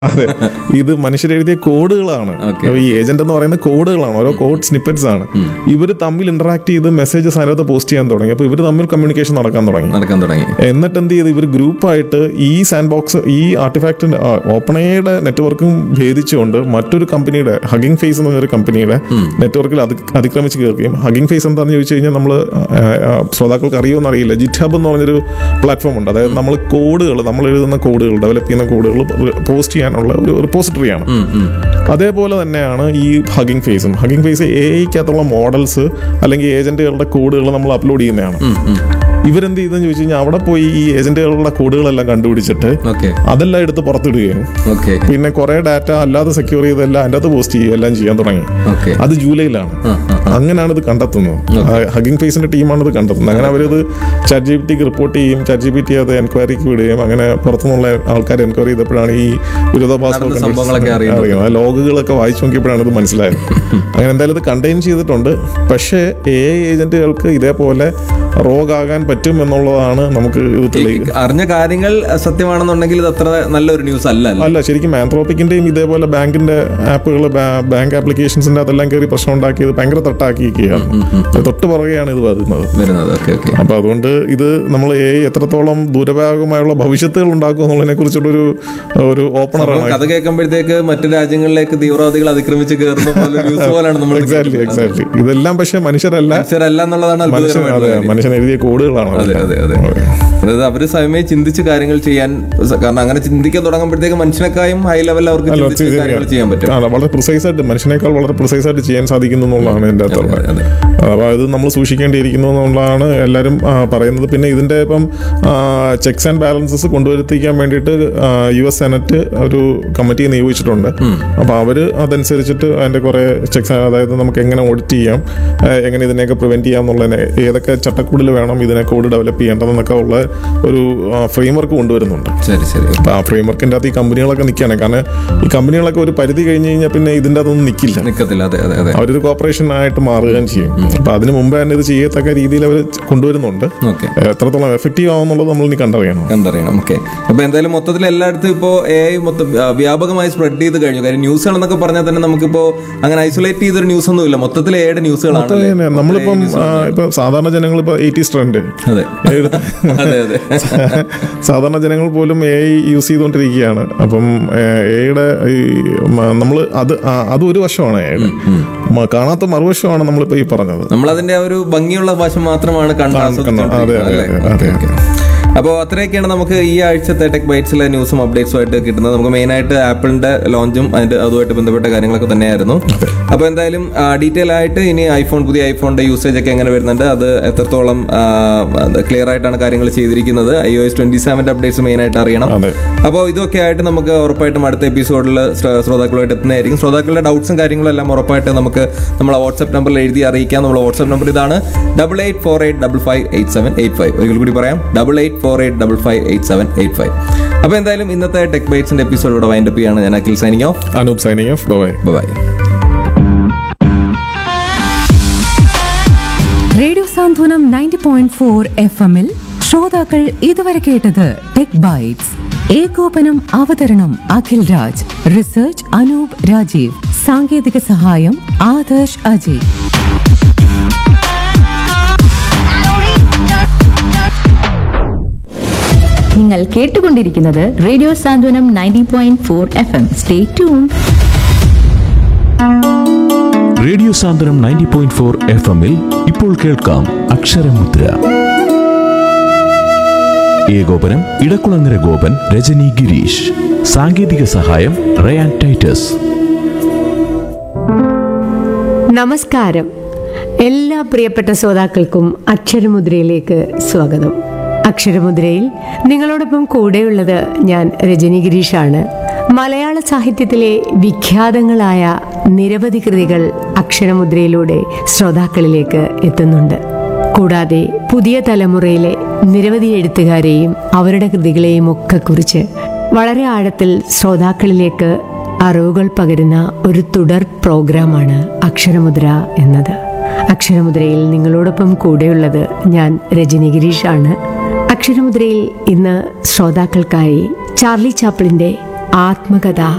അതെ ഇത് മനുഷ്യരെഴുതിയ കോഡുകളാണ് Okay. ഈ ഏജന്റ് എന്ന് പറയുന്ന കോഡുകളാണ് ഓരോ കോഡ് സ്നിപ്പറ്റ്സ് ആണ് ഇവർ തമ്മിൽ ഇന്ററാക്ട് ചെയ്ത് മെസ്സേജസ് അതിനകത്ത് പോസ്റ്റ് ചെയ്യാൻ തുടങ്ങി അപ്പോൾ ഇവർ തമ്മിൽ കമ്മ്യൂണിക്കേഷൻ നടക്കാൻ തുടങ്ങി നടക്കാൻ തുടങ്ങി എന്നിട്ട് എന്ത് ചെയ്ത് ഇവർ ഗ്രൂപ്പായിട്ട് ഈ സാൻഡ് ബോക്സ് ഈ ആർട്ടിഫാക്റ്റിന്റെ ഓപ്പണയുടെ നെറ്റ്വർക്കും ഭേദിച്ചുകൊണ്ട് മറ്റൊരു കമ്പനിയുടെ ഹഗിംഗ് ഫേസ് എന്ന് പറഞ്ഞൊരു കമ്പനിയുടെ നെറ്റ്വർക്കിൽ അത് അതിക്രമിച്ച് കയറുകയും ഹഗിംഗ് ഫേസ് എന്താണെന്ന് ചോദിച്ചു കഴിഞ്ഞാൽ നമ്മൾ ശ്രോതാക്കൾക്ക് അറിയുമെന്ന് അറിയില്ല ജിറ്റ് ഹബ് എന്ന് പറഞ്ഞൊരു പ്ലാറ്റ്ഫോം ഉണ്ട് അതായത് നമ്മൾ കോഡുകൾ നമ്മൾ എഴുതുന്ന കോഡുകൾ ഡെവലപ്പ് ചെയ്യുന്ന കോഡുകൾ പോസ്റ്റ് ചെയ്യാനുള്ള ഒരു റിപ്പോസിറ്ററിയാണ് അതേപോലെ തന്നെയാണ് ഈ ഹഗിംഗ് ഫേസും ഹഗിംഗ് ഫേസ് എ ഐക്കകത്തുള്ള മോഡൽസ് അല്ലെങ്കിൽ ഏജന്റുകളുടെ കോഡുകൾ നമ്മൾ അപ്ലോഡ് ചെയ്യുന്നതാണ് ഇവരെന്ത് ചെയ്തെന്ന് ചോദിച്ചു കഴിഞ്ഞാൽ അവിടെ പോയി ഈ ഏജന്റുകളുടെ കോഡുകളെല്ലാം കണ്ടുപിടിച്ചിട്ട് ഓക്കെ അതെല്ലാം എടുത്ത് പുറത്തിടുകയും ഓക്കെ പിന്നെ കുറെ ഡാറ്റ അല്ലാതെ സെക്യൂർ ചെയ്തെല്ലാം അതിൻ്റെ അകത്ത് പോസ്റ്റ് ചെയ്യുക എല്ലാം ചെയ്യാൻ തുടങ്ങി ഓക്കെ അത് ജൂലൈയിലാണ് അങ്ങനെയാണ് ഇത് കണ്ടെത്തുന്നത് ഹഗിംഗ് ഫേസിന്റെ ടീമാണ് ഇത് കണ്ടെത്തുന്നത് അങ്ങനെ അവരത് ചാറ്റ് ജി പി ടിക്ക് റിപ്പോർട്ട് ചെയ്യും ചാറ്റ് ജി പി ടി അത് എൻക്വയറിക്ക് വിടുകയും അങ്ങനെ പുറത്തുനിന്നുള്ള ആൾക്കാർ എൻക്വയറി ചെയ്തപ്പോഴാണ് ഈ നടന്ന സംഭവങ്ങളൊക്കെ അറിയുന്നത്. അറിയുന്നത് ആ ലോഗുകളൊക്കെ വായിച്ചു നോക്കിയപ്പോഴാണ് ഇത് മനസ്സിലായത് അങ്ങനെ എന്തായാലും ഇത് കണ്ടെയ്ൻ ചെയ്തിട്ടുണ്ട് പക്ഷേ എ ഐ ഏജന്റുകൾക്ക് ഇതേപോലെ റോഗാകാൻ പറ്റും എന്നുള്ളതാണ് നമുക്ക് ഇത് തെളിയിക്കുന്നത് അറിഞ്ഞ കാര്യങ്ങൾ സത്യമാണെന്നുണ്ടെങ്കിൽ ഇത് അത്ര നല്ലൊരു ന്യൂസ് അല്ല അല്ലേ? അല്ല ശരിക്കും ആന്ത്രോപ്പിക്കിന്റെയും ഇതേപോലെ ബാങ്കിന്റെ ആപ്പുകൾ ബാങ്ക് ആപ്ലിക്കേഷൻസിന്റെ അതെല്ലാം കയറി പ്രശ്നം ഉണ്ടാക്കിയത് ഭയങ്കര തട്ടാക്കിയിരിക്കുകയാണ് തൊട്ട് പുറകെയാണ് ഇത് വരുന്നത് വരുന്നത് ഓക്കെ ഓക്കെ അപ്പൊ അതുകൊണ്ട് ഇത് നമ്മൾ എ എത്രത്തോളം ദൂരഭാഗമായുള്ള ഭവിഷ്യത്തുകൾ ഉണ്ടാക്കും എന്നുള്ളതിനെ കുറിച്ചുള്ളൊരു ഒരു ഓപ്പണറാണ് കഥ കേൾക്കുമ്പോഴത്തേക്ക് മറ്റു രാജ്യങ്ങളിലേക്ക് തീവ്രവാദികൾ അതിക്രമിച്ച് കയറുന്ന പോലെ ന്യൂസ് പോലെയാണ് നമ്മൾ എക്സാക്ട്ലി എക്സാക്ട്ലി ഇതെല്ലാം പക്ഷെ മനുഷ്യരല്ല മനുഷ്യരല്ല എന്നുള്ളതാണ് മനുഷ്യൻ അത്ഭുതകരമായിട്ടുള്ള അതെ കാര്യം. മനുഷ്യൻ എഴുതിയ കോഡുകളാണ് അതെ അതെ അതെ അതായത് അവര് സ്വയമേ ചിന്തിച്ച് കാര്യങ്ങൾ ചെയ്യാൻ കാരണം അങ്ങനെ ചിന്തിക്കാൻ തുടങ്ങുമ്പോഴത്തേക്ക് മനുഷ്യനെക്കായും ഹൈ ലെവലിൽ അവർക്ക് അല്ല, ചിന്തിച്ച് ശരിയാ. കാര്യങ്ങൾ ചെയ്യാൻ പറ്റും ആ, വളരെ പ്രിസൈസ് ആയിട്ട് മനുഷ്യനേക്കാൾ വളരെ പ്രിസൈസ് ആയിട്ട് ചെയ്യാൻ സാധിക്കുന്നു എന്നുള്ളതാണ് എൻ്റെ അകത്തുള്ള അതെ. അപ്പോൾ അത് നമ്മൾ സൂക്ഷിക്കേണ്ടിയിരിക്കുന്നു എന്നുള്ളതാണ് എല്ലാവരും ആ, പറയുന്നത് പിന്നെ ഇതിൻ്റെ ഇപ്പം ചെക്സ് ആൻഡ് ബാലൻസസ് കൊണ്ടുവരുത്തിക്കാൻ വേണ്ടിയിട്ട് യു എസ് സെനറ്റ് ഒരു കമ്മിറ്റി നിയോഗിച്ചിട്ടുണ്ട് അപ്പോൾ അവർ അതനുസരിച്ചിട്ട് അതിൻ്റെ കുറേ ചെക്സ് അതായത് നമുക്ക് എങ്ങനെ ഓഡിറ്റ് ചെയ്യാം ആ, എങ്ങനെ ഇതിനെയൊക്കെ പ്രിവെൻറ്റ് ചെയ്യാം എന്നുള്ളതിനെ ഏതൊക്കെ ചട്ടക്കൂടിൽ വേണം ഇതിനെ കോഡ് ഡെവലപ്പ് ചെയ്യേണ്ടതെന്നൊക്കെ ഉള്ള ഒരു ഫ്രെയിം വർക്ക് കൊണ്ടുവരുന്നുണ്ട് ശരി ശരി അപ്പോൾ ആ ഫ്രെയിം വർക്കിൻ്റെ അകത്ത് ഈ കമ്പനികളൊക്കെ നിൽക്കുകയാണ് കാരണം ഈ കമ്പനികളൊക്കെ ഒരു പരിധി കഴിഞ്ഞ് കഴിഞ്ഞാൽ പിന്നെ ഇതിൻ്റെ അതൊന്നും നിൽക്കില്ല നിക്കത്തില്ല അതെ അതെ അതെ അവരൊരു കോപ്പറേഷൻ ആയിട്ട് മാറുകയും ചെയ്യും അപ്പോൾ അതിന് മുമ്പ് തന്നെ ഇത് ചെയ്യത്തക്ക രീതിയിൽ അവർ കൊണ്ടുവരുന്നുണ്ട് ഓക്കെ എത്രത്തോളം എഫക്റ്റീവ് ആവുന്നുള്ളത് നമ്മൾ ഇനി കണ്ടറിയണം കണ്ടറിയണം ഓക്കെ അപ്പൊ എന്തായാലും മൊത്തത്തിൽ എല്ലായിടത്തും ഇപ്പോ എ ഐ മൊത്തം ആ, വ്യാപകമായി സ്പ്രെഡ് ചെയ്ത് കഴിഞ്ഞു കാര്യം ന്യൂസുകൾ എന്നൊക്കെ പറഞ്ഞാൽ തന്നെ നമുക്കിപ്പോ അങ്ങനെ ഐസൊലേറ്റ് ചെയ്തൊരു ന്യൂസ് ഒന്നും ഇല്ല മൊത്തത്തിൽ എയുടെ ന്യൂസുകളാണ് തന്നെ നമ്മളിപ്പം ആ, ഇപ്പം സാധാരണ ജനങ്ങൾ ഇപ്പോൾ എയ്റ്റീസ് ട്രെൻഡ് അതെ അതെ അതെ സാധാരണ ജനങ്ങൾ പോലും എ ഐ യൂസ് ചെയ്തുകൊണ്ടിരിക്കുകയാണ് അപ്പം എയുടെ ഈ നമ്മൾ അത് ആ, അത് ഒരു വശമാണ് എയുടെ കാണാത്ത മറുവശമാണ് നമ്മളിപ്പോൾ ഈ പറഞ്ഞത് നമ്മൾ അതിന്റെ ആ ഒരു ഭംഗിയുള്ള വശം മാത്രമാണ് കണ്ട് അതെ അതെ ആസ്വദിച്ചുകൊണ്ടിരിക്കുന്നത്, അതെ അല്ലേ? അതെ അപ്പോൾ അത്രയൊക്കെയാണ് നമുക്ക് ഈ ആഴ്ചത്തെ ടെക് ബൈറ്റ്സിലെ ന്യൂസും അപ്ഡേറ്റ്സും ആയിട്ട് കിട്ടുന്നത് നമുക്ക് മെയിൻ ആയിട്ട് ആപ്പിളിന്റെ ലോഞ്ചും അതിന്റെ അതുമായിട്ട് ബന്ധപ്പെട്ട കാര്യങ്ങളൊക്കെ തന്നെയായിരുന്നു അപ്പോൾ എന്തായാലും ഡീറ്റെയിൽ ആയിട്ട് ഇനി ഐഫോൺ പുതിയ ഐഫോണിന്റെ യൂസേജ് ഒക്കെ എങ്ങനെ വരുന്നുണ്ട് അത് എത്രത്തോളം ക്ലിയർ ആയിട്ടാണ് കാര്യങ്ങൾ ചെയ്തിരിക്കുന്നത് ഐ ഒ എസ് ട്വന്റി സെവന്റെ അപ്ഡേറ്റ്സ് മെയിൻ ആയിട്ട് അറിയണം അതെ അപ്പോൾ ഇതൊക്കെ ആയിട്ട് നമുക്ക് ഉറപ്പായിട്ടും അടുത്ത എപ്പിസോഡിൽ ശ്രോതാക്കളുമായിട്ട് എത്തുന്നതായിരിക്കും ശ്രോതാക്കളുടെ ഡൗട്ട്സും കാര്യങ്ങളും എല്ലാം ഉറപ്പായിട്ട് നമുക്ക് നമ്മളെ വാട്സ്ആപ്പ് നമ്പറിൽ എഴുതി അറിയിക്കാം നമ്മുടെ വാട്സ്ആപ്പ് നമ്പർ ഇതാണ് double eight four eight double five eight seven eight five ഒരിക്കൽ കൂടി പറയാം double eight four eight double five eight seven eight five അപ്പോൾ എന്തായാലും ഇന്നത്തെ ടെക് ബൈറ്റ്സിന്റെ എപ്പിസോഡ് ഇവിടെ വൈൻഡപ്പ് ചെയ്യാണ് ഞാൻ Akhil signing off Anoop signing off bye bye radio Santhwanam ninety point four F എമ്മിൽ ശ്രോതാക്കൾ ഇതുവരെ കേട്ടത് ടെക് ബൈറ്റ്സ് ഏകോപനം അവതരണം അഖിൽ രാജ് റിസർച്ച് അനൂപ് രാജീവ് സാങ്കേതിക സഹായം ആദർശ് അജയ് നിങ്ങൾ കേട്ടുകൊണ്ടിരിക്കുന്നത് radio Santhwanam ninety point four F M stay tune radio Santhwanam ninety point four F എമ്മിൽ ഇപ്പോൾ കേൾക്കാം അക്ഷരമുദ്ര ഏകോപനം ഇടക്കുളങ്ങര ഗോപൻ രജനി ഗിരീഷ് സാങ്കേതിക സഹായം റയാൻ ടൈറ്റസ് നമസ്കാരം എല്ലാ പ്രിയപ്പെട്ട ശ്രോതാക്കൾക്കും അക്ഷരമുദ്രയിലേക്ക് സ്വാഗതം അക്ഷരമുദ്രയിൽ നിങ്ങളോടൊപ്പം കൂടെയുള്ളത് ഞാൻ രജനി ഗിരീഷാണ് മലയാള സാഹിത്യത്തിലെ വിഖ്യാതങ്ങളായ നിരവധി കൃതികൾ അക്ഷരമുദ്രയിലൂടെ ശ്രോതാക്കളിലേക്ക് എത്തുന്നുണ്ട് കൂടാതെ പുതിയ തലമുറയിലെ നിരവധി എഴുത്തുകാരെയും അവരുടെ കൃതികളെയും ഒക്കെ കുറിച്ച് വളരെ ആഴത്തിൽ ശ്രോതാക്കളിലേക്ക് അറിവുകൾ പകരുന്ന ഒരു തുടർ പ്രോഗ്രാമാണ് അക്ഷരമുദ്ര എന്നത് അക്ഷരമുദ്രയിൽ നിങ്ങളോടൊപ്പം കൂടെയുള്ളത് ഞാൻ രജനി ഗിരീഷാണ് അക്ഷരമുദ്രയിൽ ഇന്ന് ശ്രോതാക്കൾക്കായി ചാർലി ചാപ്പിളിന്റെ ആത്മകഥ